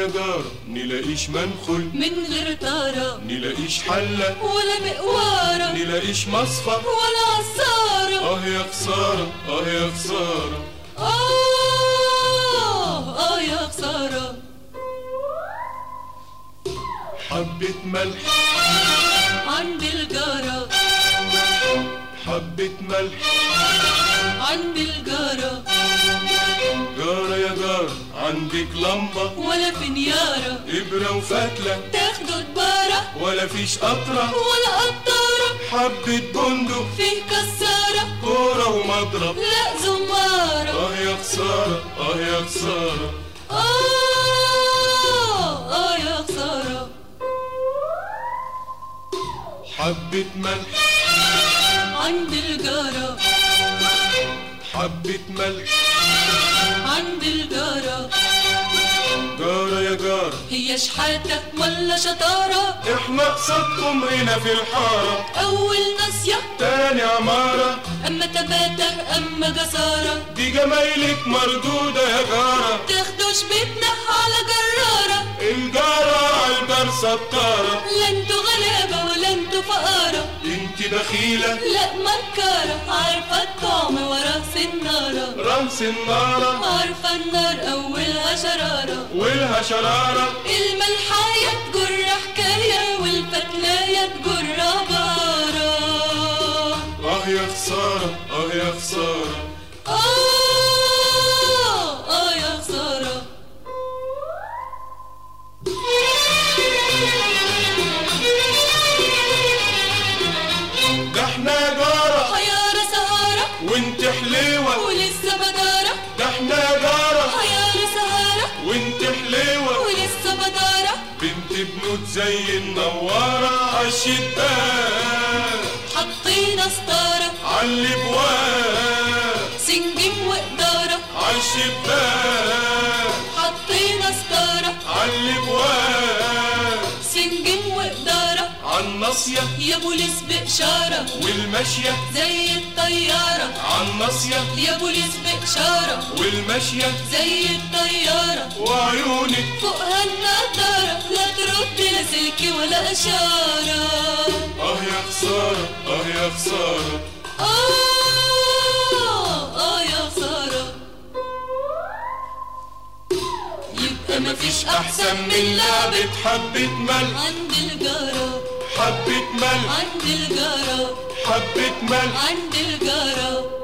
يا جارة نلاقيش منخل من غير طارة نلاقيش حلة ولا مقوارة نلاقيش مصفى ولا عصارة اه يا خسارة اه يا خسارة آه آه يا خسارة حبة ملح عند الجارة حبة ملح عند الجارة جارة يا جارة عندك لمبة ولا فنيارة إبرة وفتلة تاخدوا دبارة ولا فيش قطرة ولا قطارة حبة بندق فيه كسارة كورة ومضرب لا زمارة اه يا خسارة اه يا خسارة آه آه يا خسارة حبة ملح عند الجارة حبة ملح عند الجارة جارة يا جارة هي شحاتة ولا شطارة احنا قصدكم هنا في الحارة أول ناصية تاني عمارة أما تباتة أما جسارة دي جمايلك مردودة يا جارة تاخدوش بيتنا على جرارة الجارة عالجار ستارة لا انتوا غلابة ولا انتوا فقارة انت دخيلة لا مكارة عارفة الطعم ورا سنارة راس النارة عارفة النار أولها شرارة ولها شرارة الملحاية تجر حكاية والفتلاية تجر عبارة اه يا خسارة اه يا خسارة آه آه يا خسارة ده احنا جارة حيارة سهارة وانت حليوة ولسه بدارة ده احنا جارة حيارة سهارة وانت حليوة ولسه بدارة بنت بنوت زي النوارة عالشباك حطينا ستارة عالابواب سنجم وإدارة عالشباك حطينا ستارة عالابواب سنجم وإدارة عالناصية يا بوليس بإشارة والماشية زي الطيارة عالناصية يا بوليس بإشارة والماشية زي الطيارة وعيونك فوقها النضارة لا ترد لا سلك ولا إشارة اه يا خسارة اه يا خسارة آه آه يا خسارة يبقى مفيش أحسن من لعبة حبة ملح عند الجارة حبة ملح عند الجارة حبة ملح عند الجارة